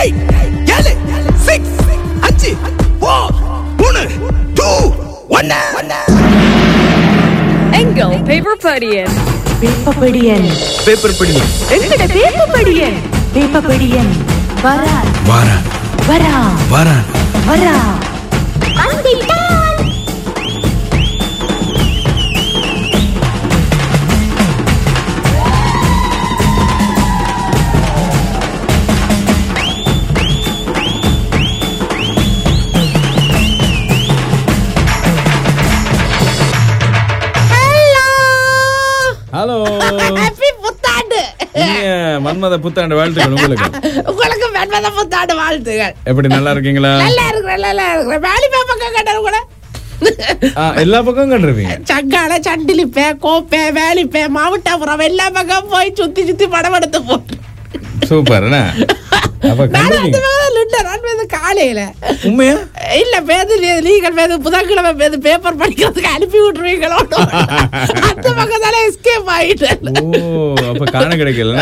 Eight ஏழு six அஞ்சு four மூணு டூ ஒன்னு எங்கள் பேப்பர் படியன் வேப்பப்படியன் பேப்பர் படி எங்கட வேப்பப்படியன் வேப்பப்படியன் வரா வாரா வரா வாரா வரா ஹலோ ஹாப்பி புத்தாண்டு இனிய மன்மத புத்தாண்டு வாழ்த்துக்கள் உங்களுக்கு உங்களுக்கு வெண்மத புத்தாண்டு வாழ்த்துகள் எப்படி நல்லா இருக்கீங்களா நல்லா இருக்கிறேன் நல்லா இருக்கிறேன் வேலி பக்கம் கேட்டாரு கூட ஆ, எல்லா பக்கமும் கண்டிருப்பீங்க சங்கால சண்டிலிப்பே கோப்பே வேலிப்பே மாவட்டபுரம் எல்லா பக்கம் போய் சுத்தி சுத்தி படம் எடுத்து போட்டு சூப்பர் என்ன அப்ப நான் அந்த கண்டிருக்கீங்க பக்கம் நின்றேன் நான் பேருந்து காலையில உண்மையா இல்ல பேருந்து நீங்கள் பேருந்து புதன்கிழமை பேருந்து பேப்பர் படிக்கிறதுக்கு அனுப்பி விட்டுருவீங்களோ அந்த பக்கத்தால எஸ்கேப் ஆயிட்டேன் ஓ அப்ப காண கிடைக்கல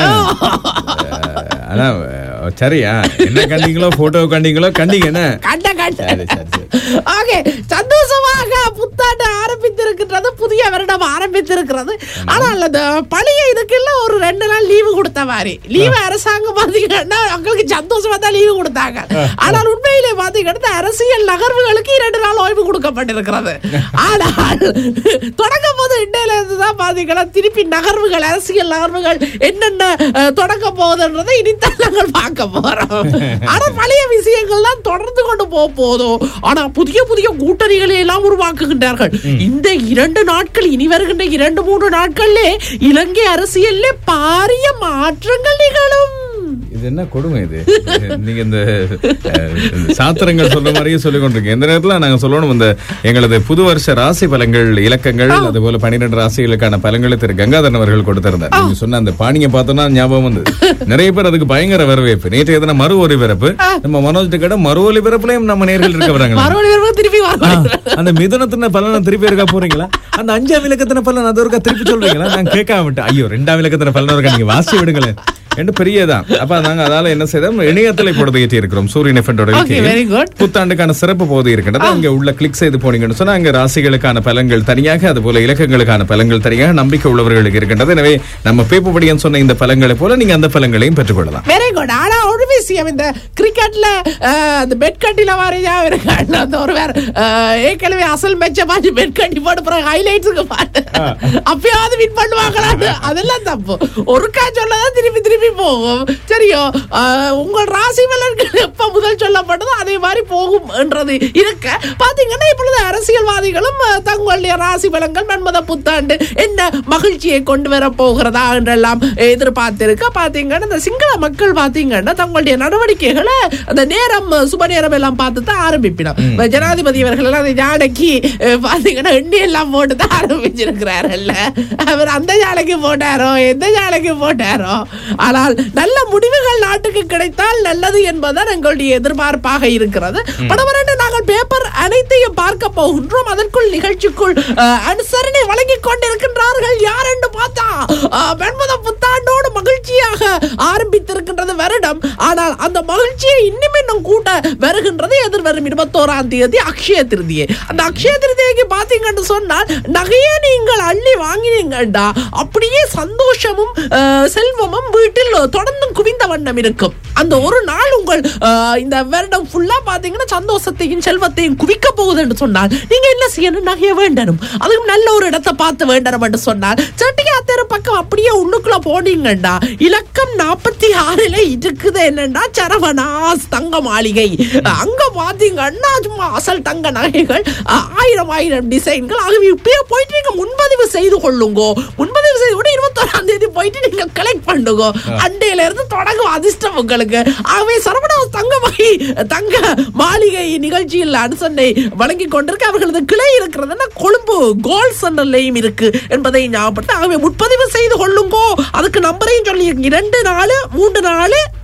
அதான் அஹ், சரியா என்ன கண்டீங்களோ போட்டோ கண்டீங்களோ கண்டீங்க என்ன கண்ட கண்ட சரி, சரி, சரி. ஓகே சந்தோஷமாக புத்தாண்டு ஆரம்பித்திருக்கின்றது புதிய வருடம் ஆரம்பித்திருக்கிறது ஆனால் அந்த பழைய இதுக்குள்ள ஒரு ரெண்டு நாள் லீவு கொடுத்த மாதிரி லீவு அரசாங்கம் பாத்தீங்கன்னா அவங்களுக்கு சந்தோஷமா தான் லீவு கொடுத்தாங்க ஆனால் உண்மையிலே பாத்தீங்கன்னா அரசியல் நகர்வுகளுக்கு இரண்டு நாள் ஓய்வு கொடுக்கப்பட்டிருக்கிறது ஆனால் தொடங்க போது இண்டையில இருந்து தான் பாத்தீங்கன்னா திருப்பி நகர்வுகள் அரசியல் நகர்வுகள் என்னென்ன அஹ், தொடங்க போகுதுன்றதை இனித்தான் நாங்கள் பார்க்க போறோம் ஆனா பழைய விஷயங்கள் தான் தொடர்ந்து கொண்டு போக போதும் ஆனா புதிய புதிய கூட்டணிகளை எல்லாம் உருவாக்குகின்றார்கள் இந்த இரண்டு நாட்கள் இனி வருகின்ற இரண்டு மூன்று நாட்கள்லே இலங்கை அரசியல்ல பாரிய மாற்றங்கள் நிகழும் இது என்ன கொடுமை இது நீங்க இந்த அஹ், இந்த சாத்திரங்கள் சொல்ற மாதிரியே சொல்லிக் கொண்டிருக்கீங்க இந்த நேரத்துல நாங்க சொல்லணும் இந்த எங்களது புது வருஷ ராசி பலன்கள் இலக்கங்கள் அதுபோல பன்னிரெண்டு ராசிகளுக்கான பலன்களை திரு கங்காதரன் அவர்கள் கொடுத்திருந்தார் நீங்க சொன்ன அந்த பாணியை பார்த்தோம்னா ஞாபகம் வந்து நிறைய பேர் அதுக்கு பயங்கர வரவேற்பு நேற்று எதனா மறு ஒலிபரப்பு நம்ம மனோஜ் கிட்ட மறு ஒலிபரப்புலயும் நம்ம நேர்கள் இருக்க வராங்க மறுபடியும் திருப்பி வரும் அந்த மிதுனத்தின பலனை திருப்பி இருக்கா போறீங்களா அந்த அஞ்சாம் இலக்கத்தின பலன் அது ஒருக்கா திருப்பி சொல்றீங்களா நான் கேட்காம விட்டேன் ஐயோ ரெண்டாம் இலக்கத்தின பலன் ஒருக்கா நீங்க வாசி விடுங்களேன் என்று பெரியதான் அப்ப நாங்க அதால என்ன செய்தோம் இணையத்தில் இப்பொழுது ஏற்றி இருக்கிறோம் சூரியன் எஃபெண்டோட Okay, very good. புத்தாண்டுக்கான சிறப்பு போது இருக்கின்றது அங்க உள்ள கிளிக் செய்து போனீங்கன்னு சொன்னா அங்க ராசிகளுக்கான பலன்கள் தனியாக அதுபோல இலக்கங்களுக்கான பலன்கள் தனியாக நம்பிக்கை உள்ளவர்களுக்கு இருக்கின்றது எனவே நம்ம பேப்புபடியன் சொன்ன இந்த பலன்களை போல நீங்க அந்த பலன்களையும் பெற்றுக்கொள்ளலாம் வெரி குட் ஆனா ஒரு விஷயம் இந்த கிரிக்கெட்ல அந்த பெட் கட்டில வாரியா இருக்காங்க அந்த ஒரு வேற அஹ், ஏற்கனவே அசல் மேட்ச மாதிரி பெட் கட்டி போட்டு பிறகு ஹைலைட்ஸுக்கு பாட்டு அப்பயாவது வின் பண்ணுவாங்களான்னு அதெல்லாம் தப்பு ஒருக்கா சொல்லதான் திருப்பி திருப்பி போகும் சரியோ அஹ், உங்கள் ராசி பலன்கள் எப்ப முதல் சொல்லப்பட்டதோ அதே மாதிரி போகும் என்றது இருக்க பாத்தீங்கன்னா இப்பொழுது அரசியல்வாதிகளும் அஹ், தங்களுடைய ராசி பலன்கள் மன்மத புத்தாண்டு என்ன மகிழ்ச்சியை கொண்டு வர போகிறதா என்றெல்லாம் எதிர்பார்த்திருக்க பாத்தீங்கன்னா இந்த சிங்கள மக்கள் பாத்தீங்கன்னா தங்களுடைய நடவடிக்கைகளை அந்த நேரம் சுப நேரம் எல்லாம் பார்த்து தான் ஆரம்பிப்பிடும் இப்ப ஜனாதிபதி அவர்கள் எல்லாம் அந்த ஜாடைக்கு அஹ், பாத்தீங்கன்னா எண்ணி எல்லாம் போட்டு தான் ஆரம்பிச்சிருக்கிறாருல்ல அவர் அந்த ஜாலைக்கு போட்டாரோ எந்த ஜாலைக்கு போட்டாரோ ஆனால் நல்ல முடிவுகள் நாட்டுக்கு கிடைத்தால் நல்லது என்பதுதான் எங்களுடைய எதிர்பார்ப்பாக இருக்கிறது படவரண்டு நாங்கள் பேப்பர் அனைத்தையும் பார்க்க போகின்றோம் அதற்குள் நிகழ்ச்சிக்குள் அஹ், அனுசரணை வழங்கிக் கொண்டிருக்கின்றார்கள் யார் என்று பார்த்தா அஹ், வெண்மத புத்தாண்டோடு மகிழ்ச்சியாக ஆரம்பித்திருக்கின்றது வருடம் ஆனால் அந்த மகிழ்ச்சியை இன்னும் இன்னும் கூட்ட வருகின்றது எதிர்வரும் இருபத்தோராம் தேதி அக்ஷய திருதியை அந்த அக்ஷய திருதியைக்கு பாத்தீங்கன்னு சொன்னால் நகையை நீங்கள் அள்ளி வாங்கினீங்கடா அப்படியே சந்தோஷமும் அஹ், செல்வமும் வீட்டில் தொடர்ந்தும் குவிந்த வண்ணம் இருக்கும் அந்த ஒரு நாள் உங்கள் அஹ், இந்த வருடம் ஃபுல்லா பாத்தீங்கன்னா சந்தோஷத்தையும் செல்வத்தையும் குவிக்க போகுது என்று சொன்னால் நீங்க என்ன செய்யணும் நகைய வேண்டணும் அதுவும் நல்ல ஒரு இடத்தை பார்த்து வேண்டணும் என்று சொன்னால் செட்டியாத்தேரு பக்கம் அப்படியே உள்ளுக்குள்ள போனீங்கடா இலக்கம் நாற்பத்தி ஆறுல இருக்குது என்னன்னா சரவணாஸ் தங்க மாளிகை அங்க பாத்தீங்கன்னா சும்மா அசல் தங்க நகைகள் அஹ், ஆயிரம் ஆயிரம் டிசைன்கள் ஆகவே இப்பயே போயிட்டு நீங்க முன்பதிவு செய்து கொள்ளுங்க முன்பதிவு செய்து கூட இருபத்தோராம் தேதி போயிட்டு நீங்க கலெக்ட் பண்ணுங்க அண்டையில இருந்து தொடங்கும் அதிர்ஷ்டம் உங்களுக்கு ஆகவே சரவணாஸ் தங்க வகை தங்க மாளிகை நிகழ்ச்சியில் அனுசரணை வழங்கி கொண்டிருக்க அவர்களது கிளை இருக்கிறதுன்னா கொழும்பு கோல் சென்டர்லையும் இருக்கு என்பதை ஞாபகப்படுத்த ஆகவே முன்பதிவு செய்து கொள்ளுங்கோ அதுக்கு நம்பரையும் சொல்லி இரண்டு நாலு மூன்று நாலு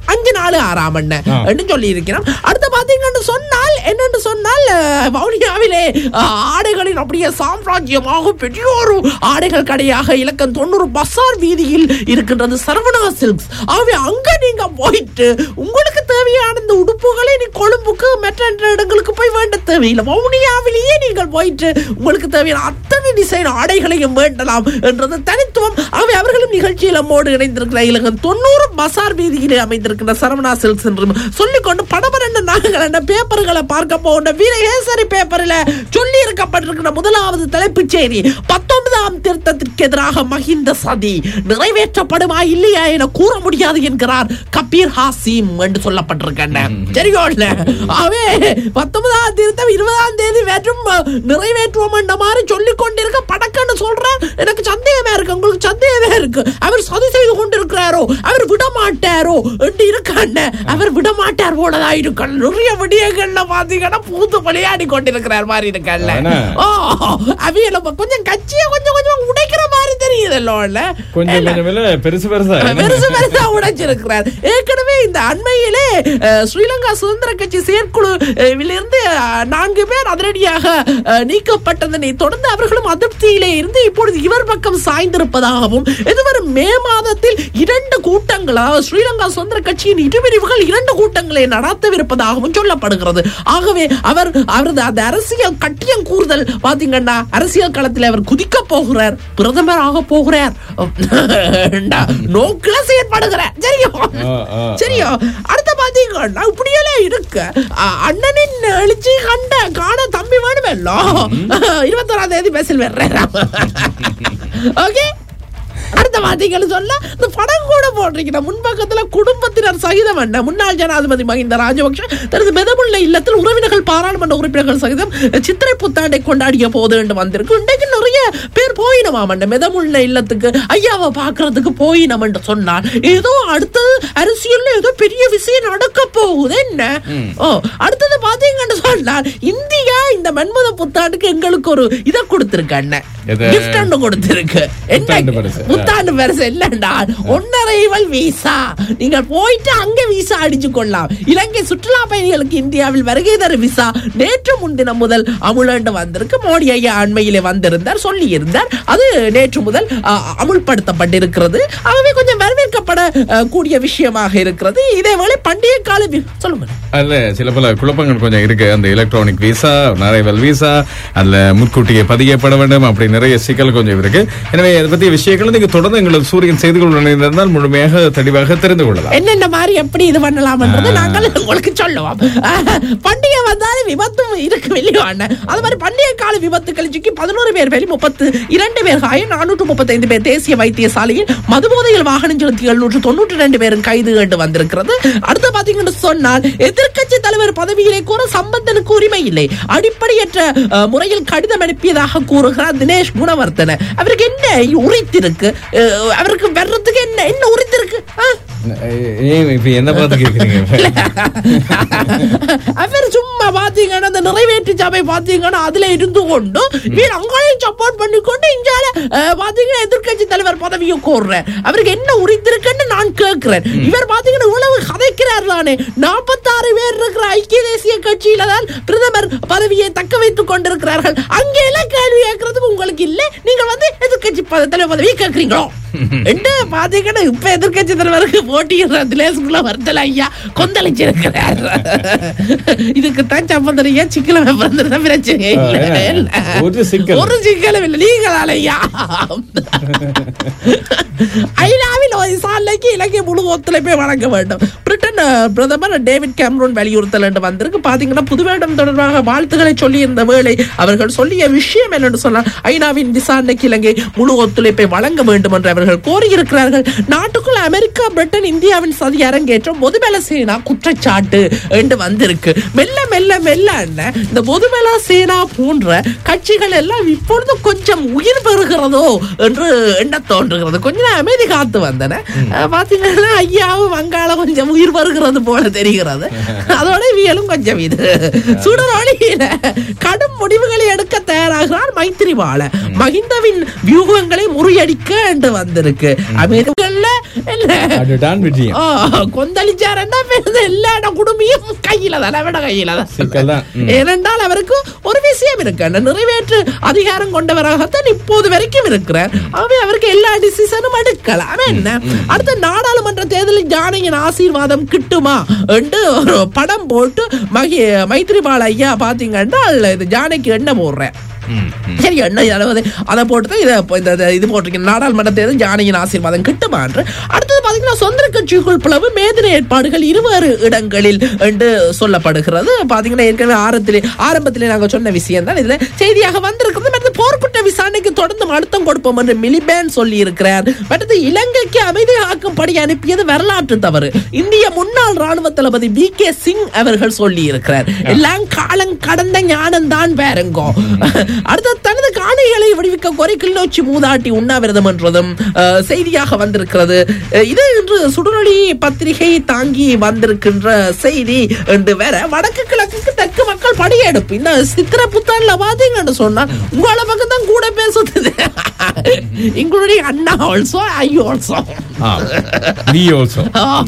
அஞ்சு நாலு ஆறாம் எண்ணெய் ஆ. என்று சொல்லி இருக்கிறோம் அடுத்து பாத்தீங்கன்னு சொன்னால் என்னன்னு சொன்னால் அஹ், வவுனியாவிலே அஹ், ஆடைகளின் அப்படியே சாம்ராஜ்யமாக பெரிய ஒரு ஆடைகள் கடையாக இலக்கம் தொண்ணூறு பசார் வீதியில் இருக்கின்றது சரவணா சில்க்ஸ் ஆகவே அங்க நீங்க போயிட்டு உங்களுக்கு தேவையான இந்த உடுப்புகளை நீ கொழும்புக்கு மற்ற இடங்களுக்கு போய் வேண்ட தேவையில்லை வவுனியாவிலேயே நீங்கள் போயிட்டு உங்களுக்கு தேவையான அத்தனை டிசைன் ஆடைகளையும் வேண்டலாம் என்றது தனித்துவம் ஆகவே அவர்களும் நிகழ்ச்சியில் நம்மோடு இணைந்திருக்கிற இலக்கம் தொண்ணூறு பசார் வீதியிலே அமைந்திருக்கின்ற சரவணா சில்க்ஸ் என்று சொல்லிக்கொண்டு படபரண்ட நாங்கள் என்ன பேப்பர்களை பார்க்க போகின்ற வீரகேசரி பேப்பரில் சொல்லி இருக்கப்பட்டிருக்கிற முதலாவது தலைப்புச் செய்தி பத்தொன்பதாம் திருத்தத்திற்கு எதிராக மஹிந்த சதி நிறைவேற்றப்படுமா இல்லையா என கூற முடியாது என்கிறார் கபீர் ஹாசிம் என்று சொல்லப்பட்டிருக்கின்ற சரியோ இல்ல அவே பத்தொன்பதாம் திருத்தம் இருபதாம் தேதி வெறும் நிறைவேற்றுவோம் என்ற மாதிரி சொல்லிக் கொண்டிருக்க படக்கன்னு சொல்றார் எனக்கு சந்தேகமா இருக்கு உங்களுக்கு சந்தேகமே இருக்கு அவர் சதி செய்து கொண்டிருக்கிறாரோ அவர் விட மாட்டாரோ என்று இருக்காண்ட அவர் விட மாட்டார் போலதா இருக்க நிறைய விடயங்கள்ல பாத்தீங்கன்னா பூத்து விளையாடி கொண்டிருக்கிறார் மாதிரி இருக்கல்ல ஆனா? ஓ அவியல கொஞ்சம் கட்சியை கொஞ்சம் கொஞ்சம் உடைக்கிற மாதிரி தெரியுதல்ல கொஞ்சம் கொஞ்சம் இல்ல பெருசு பெருசா பெருசு பெருசா உடைச்சிருக்கிறார் ஏற்கனவே இந்த அண்மையிலே அஹ், ஸ்ரீலங்கா சுதந்திர கட்சி செயற்குழு அஹ், இருந்து அஹ், நான்கு பேர் அதிரடியாக அஹ், நீக்கப்பட்டதனை தொடர்ந்து அவர்களும் அதிருப்தியிலே இருந்து இப்பொழுது இவர் பக்கம் சாய்ந்திருப்பதாகவும் இதுவரை மே மாதத்தில் இரண்டு கூட்டங்கள் அதாவது ஸ்ரீலங்கா சுதந்திர கட்சியின் இரு பிரிவுகள் இரண்டு கூட்டங்களை நடத்தவிருப்பதாகவும் சொல்லப்படுகிறது ஆகவே அவர் அவரது அந்த அரசியல் கட்டியம் கூறுதல் பாத்தீங்கன்னா அரசியல் களத்தில் அவர் குதிக்க போகிறார் பிரதமர் ஆக போகிறார் நோக்கில செயற்படுகிறார் சரியோ ஆ, ஆ, சரியோ அடுத்த பாத்தீங்கன்னா இப்படியெல்லாம் இருக்கு அ- அண்ணனின் எழுச்சி கண்ட காண தம்பி வேணுமல்லோ இருபத்தோராம் தேதி பேசல் வர்றேன் ஓகே அடுத்த வார்த்தைகள் சொல்ல இந்த படம் கூட போட்டிருக்கிற முன்பக்கத்துல குடும்பத்தினர் சகிதம் என்ன முன்னாள் ஜனாதிபதி மஹிந்த ராஜபக்ஷ தனது மெதமுள்ள இல்லத்தில் உறவினர்கள் பாராளுமன்ற உறுப்பினர்கள் சகிதம் சித்திரை புத்தாண்டை கொண்டாடிய போது என்று வந்திருக்கு இன்றைக்கு நிறைய பேர் போயினமாம் அந்த மெதமுள்ள இல்லத்துக்கு ஐயாவை பார்க்கறதுக்கு போயினம் என்று சொன்னார் ஏதோ அடுத்தது அரசியல்ல ஏதோ பெரிய விஷயம் நடக்க போகுது என்ன ஓ அடுத்தது பாத்தீங்கன்னு சொன்னார் இந்தியா இந்த மன்மத புத்தாண்டுக்கு எங்களுக்கு ஒரு இதை கொடுத்திருக்கு அண்ணன் எது? gift ஒண்ணு கொடுத்திருக்கு புத்தாண்டு என்ன பரிசு. புத்தாண்டு பரிசு இல்லண்டா ஒன்னரைவல் விசா நீங்க போயிட்டு அங்க விசா அடிச்சு கொள்ளலாம் இலங்கை சுற்றுலா பயணிகளுக்கு இந்தியாவில் வருகை தரும் விசா நேற்று முன்தினம் முதல் அமுலண்டு வந்திருக்கு மோடி ஐயா அண்மையிலே வந்திருந்தார் சொல்லி இருந்தார் அது நேற்று முதல் அ, அமுல்படுத்தப்பட்டிருக்கிறது ஆகவே கொஞ்சம் வரவேற்கப்பட அ, கூடிய விஷயமாக இருக்கிறது இதேவேளை பண்டிகை கால வி- சொல்லுங்க அதுல சில பல குழப்பங்கள் கொஞ்சம் இருக்கு அந்த எலக்ட்ரானிக் விசா நிறைவல் விசா அதுல முன்கூட்டியே பதியப்பட வேண்டும் அப்படி நிறைய சிக்கல் கொஞ்சம் இருக்கு எனவே அதை பத்திய விஷயங்களை நீங்க தொடர்ந்து எங்களது சூரியன் செய்திகள் இணைந்திருந்தால் முழுமையாக தெளிவாக தெரிந்து கொள்ளலாம் என்னென்ன மாதிரி எப்படி இது பண்ணலாம்ன்றது நாங்கள் உங்களுக்கு சொல்லுவோம் ஆஹ், பண்டிகை வந்தாலும் விபத்தும் இருக்கு இல்லையோ அண்ணன் அது மாதிரி பண்டிகை கால விபத்துக்கள் சிக்கி பதினோரு பேர் பேர் முப்பத்து இரண்டு பேர் காயம் நானூற்று முப்பத்தைந்து பேர் தேசிய வைத்தியசாலையில் மதுபோதையில் வாகனம் செலுத்தி எழுநூற்று தொண்ணூற்றி ரெண்டு பேரும் கைது கண்டு வந்திருக்கிறது அடுத்து பாத்தீங்கன்னு சொன்னால் எதிர்க்கட்சி தலைவர் பதவியிலே கூற சம்பந்தனுக்கு உரிமை இல்லை அடிப்படையற்ற அஹ், முறையில் கடிதம் அனுப்பியதாக கூறுகிறார் தினேஷ் குணவர்த்தன அவருக்கு என்ன உரித்திருக்கு அஹ், அவருக்கு வர்றதுக்கு என்ன என்ன உரித்திருக்கு ஆ? ஏன் இப்ப என்ன பார்த்து கேக்குறீங்க அவர் சும்மா பாத்தீங்கன்னா அந்த நிறைவேற்று சபை பாத்தீங்கன்னா அதுல இருந்து கொண்டு வீர் அங்கேயும் சப்போர்ட் பண்ணி கொண்டு இங்கால அஹ், பாத்தீங்கன்னா எதிர்க்கட்சி தலைவர் பதவியை கோர்றார் அவருக்கு என்ன உரித்திருக்குன்னு நான் கேட்கிறேன் இவர் பாத்தீங்கன்னா இவ்வளவு கதைக்கிறார் தானே நாற்பத்தாறு பேர் இருக்கிற ஐக்கிய தேசிய கட்சியில தான் பிரதமர் பதவியை தக்க வைத்துக் கொண்டிருக்கிறார்கள் அங்கே எல்லாம் கேள்வி கேட்கறதுக்கு உங்களுக்கு இல்ல நீங்க வந்து எதிர்க்கட்சி பத- தலைவர் பதவியை கேட்கறீங்களோ என்ன பாத்தீங்கன்னா இப்ப எதிர்க்கட்சி தலைவருக்கு போட்டியிடுற திலேசுக்குள்ள வருத்தல ஐயா கொந்தளிச்சிருக்கிறார் இதுக்கு தான் சம்பந்தம் ஏன் சிக்கல பிறந்திருந்த பிரச்சனை இல்ல ஆ, இல்ல. ஒரு சிக்கல். ஒரு சிக்கலும் இல்லை நீங்களால ஐயா ஐநாவில் ஒரு சாலைக்கு இலங்கை முழு ஒத்துழைப்பை வழங்க வேண்டும் பிரிட்டன் அஹ், பிரதமர் டேவிட் கேமரூன் வலியுறுத்தல் என்று வந்திருக்கு பாத்தீங்கன்னா புது வருடம் தொடர்பாக வாழ்த்துக்களை சொல்லி இருந்த வேளை அவர்கள் சொல்லிய விஷயம் என்னன்னு சொன்னால் ஐநாவின் விசாரணைக்கு இலங்கை முழு ஒத்துழைப்பை வழங்க வேண்டும் என்று அவர்கள் கோரியிருக்கிறார்கள் நாட்டுக்குள் அமெரிக்கா பிரிட்டன் இந்தியாவின் சதி அரங்கேற்றம் பொதுபல சேனா குற்றச்சாட்டு என்று வந்திருக்கு மெல்ல மெல்ல மெல்ல அண்ணன், இந்த பொதுபல சேனா போன்ற கட்சிகள் எல்லாம் இப்பொழுது கொஞ்சம் உயிர் பெறுகிறதோ என்று எண்ண தோன்றுகிறது கொஞ்ச நேரம் அமைதி காத்து வந்தன அஹ், பாத்தீங்கன்னா ஐயாவும் வங்காள கொஞ்சம் உயிர் வருகிறது போல தெரிகிறது அதோட இவியலும் கொஞ்சம் இது சுடரொளியில கடும் முடிவுகளை எடுக்க தயாராகிறார் மைத்திரிபால மஹிந்தவின் வியூகங்களை முறியடிக்க என்று வந்திருக்கு அமெரிக்கல்ல என்ன அதுதான் விஜயம் ஆ, கொந்தளிச்சாருன்னா பிறகு எல்லா இடம் குடும்பியும் கையில தான் அவட கையில தான் சிக்கல் தான் ம். ஏனென்றால் அவருக்கு ஒரு விஷயம் இருக்கு அந்த நிறைவேற்று அதிகாரம் கொண்டவராகத்தான் இப்போது வரைக்கும் இருக்கிறார் ஆகவே அவருக்கு எல்லா டிசிஷனும் எடுக்கலாம் அவன் என்ன அடுத்த நாடாளுமன்ற தேர்தலில் ஜானகியின் ஆசீர்வாதம் கிட்டுமா என்று ஒரு படம் போட்டு மகி மைத்ரிபால ஐயா பாத்தீங்கன்னா இது ஜானகி என்ன போடுறேன் ம், ம். சரி என்ன அதாவது அதை போட்டு தான் இதை இப்போ இந்த இந்த இது போட்டிருக்கேன் நாடாளுமன்ற தேர்தல் ஜானகியின் ஆசீர்வாதம் கிட்டுமா என்று அடுத்தது பாத்தீங்கன்னா சொந்த கட்சிக்குள் பிளவு மேதின ஏற்பாடுகள் இருவேறு இடங்களில் என்று சொல்லப்படுகிறது பாத்தீங்கன்னா ஏற்கனவே ஆரத்திலே ஆரம்பத்திலே நாங்க சொன்ன விஷயம் தான் இதுல செய்தியாக வந்திருக்கிறது மற்ற போர்க்குற்ற விசாரணைக்கு தொடர்ந்து அழுத்தம் கொடுப்போம் என்று மிலிபேன் சொல்லி இருக்கிறார் மற்றது இலங்கைக்கு அமைதி ஆக்கும்படி அனுப்பியது வரலாற்று தவறு இந்திய முன்னாள் ராணுவ தளபதி வி கே சிங் அவர்கள் சொல்லி இருக்கிறார் எல்லாம் காலம் கடந்த ஞானம் தான் பேருங்கோ அடுத்த தனது காணிகளை விடுவிக்க கோரி கிளிநொச்சி மூதாட்டி உண்ணாவிரதம் என்றதும் அஹ், செய்தியாக வந்திருக்கிறது அஹ், இது இன்று சுடுநொழி பத்திரிகை தாங்கி வந்திருக்கின்ற செய்தி என்று வேற வடக்கு கிழக்குக்கு தெற்கு மக்கள் படியெடுப்பு இந்த சித்திர புத்தாண்டுல பாத்தீங்கன்னு சொன்னா உங்கள பக்கம் தான் கூட பேசுது இன்க்ளூடிங் அண்ணா ஆல்சோ ஐ ஆல்சோ ஆ நீ ஆல்சோ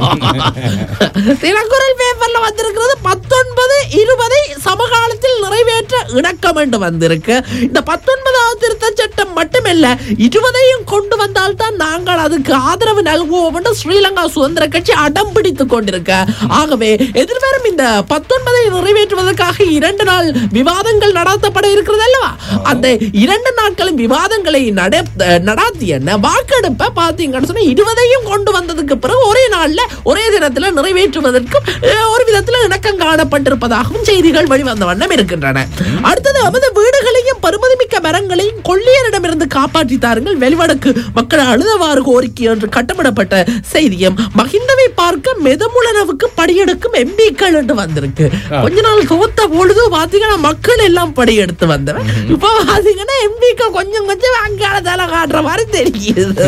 தினக்குரல் பேப்பர்ல வந்திருக்கிறது பத்தொன்பது இருபதை சமகாலத்தில் நிறைவேற்ற இணக்கம் என்று வந்திருக்கு இந்த பத்தொன்பதாவது திருத்த சட்டம் மட்டுமல்ல இருபதையும் கொண்டு வந்தால் தான் நாங்கள் அதுக்கு ஆதரவு நல்குவோம் என்று ஸ்ரீலங்கா சுதந்திர கட்சி அடம் பிடித்துக் கொண்டிருக்க ஆகவே எதிர்வரும் இந்த பத்தொன்பதை நிறைவேற்றுவதற்காக இரண்டு நாள் விவாதங்கள் நடத்தப்பட இருக்கிறது அல்லவா அந்த இரண்டு நாட்களும் விவாதங்களை நட நடாத்தி என்ன வாக்கெடுப்ப பாத்தீங்கன்னு சொன்னா இருபதையும் கொண்டு வந்ததுக்கு பிறகு ஒரே நாள்ல ஒரே தினத்துல நிறைவேற்றுவதற்கும் அஹ், ஒரு விதத்துல இணக்கம் காணப்பட்டிருப்பதாகவும் செய்திகள் வெளிவந்த வண்ணம் இருக்கின்றன அடுத்தது நமது வீடுகளையும் பருமதிமிக்க மரங்களையும் கொள்ளியரிடமிருந்து காப்பாற்றி தாருங்கள் வெளிவடக்கு மக்கள் அழுதவாறு கோரிக்கை என்று கட்டமிடப்பட்ட செய்தியும் மகிந்தவை பார்க்க மெதமுளனவுக்கு படியெடுக்கும் எம்பிக்கள் என்று வந்திருக்கு கொஞ்ச நாள் தோத்த பொழுது பாத்தீங்கன்னா மக்கள் எல்லாம் படியெடுத்து வந்தவன் இப்ப பாத்தீங்கன்னா எம்பிக்கள் கொஞ்சம் கொஞ்சம் அங்காளத்தால காட்டுற மாதிரி தெரியுது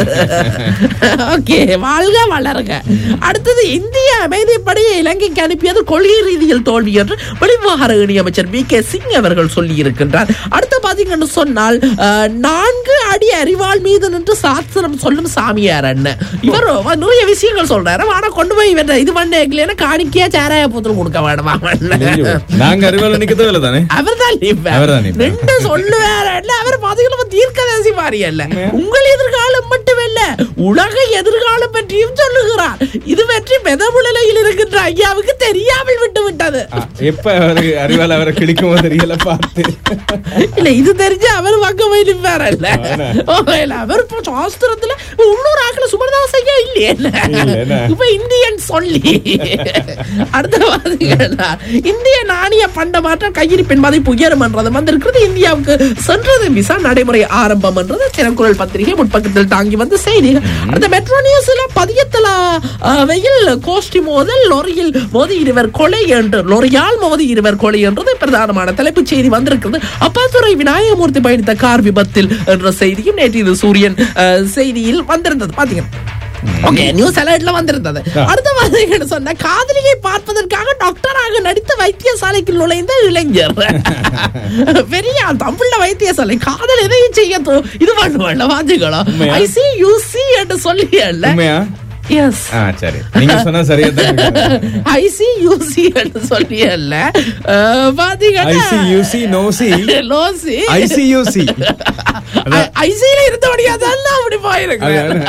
ஓகே வாழ்க வளருக அடுத்தது இந்திய அமைதிப்படையை இலங்கைக்கு அனுப்பியது கொள்கை ரீதியில் தோல்வி என்று வெளிவிவகார இணையமைச்சர் பி கே சிங் அவர்கள் சொல்லி இருக்கின்றார் அடுத்து பாத்தீங்கன்னு சொன்னால் அஹ், நான்கு அடி அறிவாள் மீது நின்று சாஸ்திரம் சொல்லும் சாமியார் அண்ணன் இவர் நிறைய விஷயங்கள் சொல்றாரு ஆனா கொண்டு போய் இவன் இது பண்ண இல்லைன்னா காணிக்கையா சேராய பூத்துல கொடுக்க வேணுமா ஐயோ, நாங்க அறிவாள நிக்கதோ இல்ல தானே அவர்தான் நிப்பார். அவர்தான் நிப்பார். ரெண்டு சொல்லுவார் இல்ல அவர் பாத்தீங்கன்னா தீர்க்கதரிசி மாதிரி அல்ல உங்கள் எதிர்காலம் மட்டுமல்ல உலக எதிர்காலம் பற்றியும் சொல்லுகிறார் இது பற்றி மெதமுலையில் இருக்கின்ற ஐயாவுக்கு தெரியாமல் விட்டு விட்டது ஆ, எப்ப அவரு அறிவால அவரை கிழிக்குமோ தெரியல பார்த்து இல்ல இது தெரிஞ்சு அவர் பக்கம் போய் நிப்பார் இல்ல ஓ, இல்ல, அவர் இப்போ சாஸ்திரத்துல உள்ளூர் ஆக்கல சுமர்தாஸ் ஐயா இல்லையே இல்ல. இல்லைண்ணே. இப்ப இந்தியன் சொல்லி அடுத்த பாத்தீங்கன்னா இந்திய நாணய பண்ட மாற்றம் கையிருப்பின் மதிப்பு உயரும் என்றது வந்திருக்கிறது இந்தியாவுக்கு சென்றது விசா நடைமுறை ஆரம்பம் என்றது தினக்குரல் பத்திரிகை முற்பக்கத்தில் தாங்கி வந்த செய்தி அந்த மெட்ரோ நியூஸ்ல பதியத்தல வெயில் கோஷ்டி மோதல் லொரியில் மோதி இருவர் கொலை என்று லொரியால் மோதி இருவர் கொலை என்றது பிரதானமான தலைப்புச் செய்தி வந்திருக்கிறது அப்பாத்துறை விநாயகமூர்த்தி பயணித்த கார் விபத்தில் என்ற செய்தியும் நேற்று இது சூரியன் அஹ், செய்தியில் வந்திருந்தது பாத்தீங்க ஓகே நியூஸ் அலர்ட்ல வந்திருந்தது அடுத்த பாத்தீங்கன்னு சொன்ன காதலியை பார்ப்பதற்காக டாக்டராக நடித்த வைத்தியசாலைக்கு நுழைந்த இளைஞர் பெரிய ஆள், தமிழ்ல வைத்தியசாலை காதல் எதையும் செய்ய தோ- இது பண்ணுவாள் பாத்துங்களா உண்மையா? ஐ சி யூ சி என்று சொல்லி அல்ல உண்மையா எஸ் ஆ சரி நீங்க சொன்னா சரியா தான் இருக்கு. ஐசியூசி சொல்லி அல்ல அஹ், பாத்தீங்கன்னா ICUC, no C. லோசி ICUC. அதான். ஐசியில இருந்தபடியா தான் அப்படி போயிருக்கு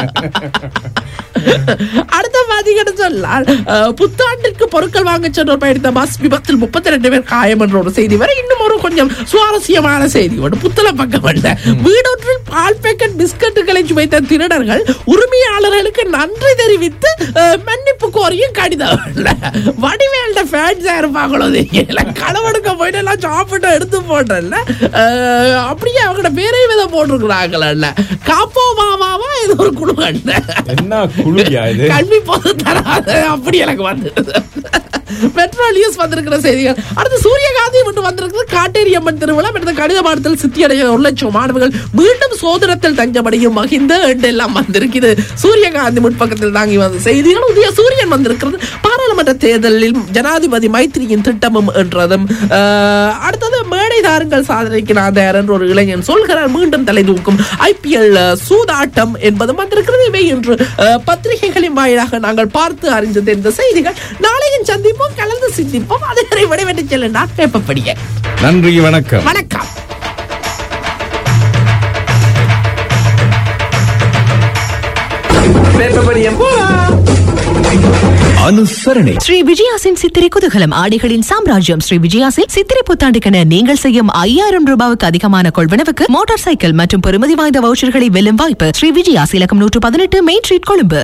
அடுத்த பாத்தீங்கன்னு சொன்னால் அஹ், புத்தாண்டிற்கு பொருட்கள் வாங்க சென்றோர் பயணித்த பஸ் விபத்தில் முப்பத்தி ரெண்டு பேர் காயம் என்ற ஒரு செய்தி வரை இன்னும் ஒரு கொஞ்சம் சுவாரஸ்யமான செய்தி ஒன்று புத்தள பக்கம் அல்ல வீடொன்றில் பால் பேக்கெட் பிஸ்கட்டுகளை சுவைத்த திருடர்கள் உரிமையாளர்களுக்கு நன்றி தெரிவித்து அஹ், மன்னிப்பு கோரியும் கடிதம் இல்ல. வடிவேல்ட ஃபேன்ஸா இருப்பாங்களோ தெரியல களவெடுக்க போயிட்டு எல்லாம் சாப்பிட்டு எடுத்து போட்டல அப்படியே அவங்களோட பேரை வித போட்டிருக்கிறாங்கல்ல காப்போ மாமாவா இது ஒரு குழு என்ன குழுயா இது கல்வி பொது தராது அப்படி எனக்கு வந்தது பெட்ரோல் யூஸ் வந்திருக்கிற செய்திகள் அடுத்து சூரியகாந்தி மட்டும் வந்திருக்கிறது காட்டேரியம்மன் திருவிழா அடுத்த கணித பாடத்தில் சித்தியடைய ஒரு லட்சம் மாணவர்கள் மீண்டும் சோதனத்தில் தஞ்சமடையும் மகிந்த என்று எல்லாம் வந்திருக்குது சூரியகாந்தி முற்பக்கத்தில் தாங்கி வந்த செய்திகள் உதய சூரியன் வந்திருக்கிறது பாராளுமன்ற தேர்தலில் ஜனாதிபதி மைத்ரியின் திட்டமும் என்றதும் அஹ், அடுத்தது மேடை தாருங்கள் சாதனைக்கு நான் தயார் என்று ஒரு இளைஞன் சொல்கிறார் மீண்டும் தலை தூக்கும் ஐபிஎல் சூதாட்டம் என்பதும் வந்திருக்கிறது இவை என்று அஹ், பத்திரிகைகளின் வாயிலாக நாங்கள் பார்த்து அறிந்து தெரிந்த செய்திகள் நாளையும் சந்திப்போம் கலந்து சிந்திப்போம் அதுவரை விடைபெற்று செல்ல நான் பேப்பப்படியே நன்றி வணக்கம் வணக்கம் அனுசரணை ஸ்ரீ விஜயாசின் சித்திரை குதூகலம் ஆடைகளின் சாம்ராஜ்யம் ஸ்ரீ விஜயாசில் சித்திரை புத்தாண்டுக்கென நீங்கள் செய்யும் ஐயாயிரம் ரூபாவுக்கு அதிகமான கொள்வனவுக்கு மோட்டார் சைக்கிள் மற்றும் பெறுமதி வாய்ந்த வவுச்சர்களை வெல்லும் வாய்ப்பு ஸ்ரீ விஜயாஸ் இலக்கம் நூற்று பதினெட்டு மெயின் ஸ்ட்ரீட் கொழும்பு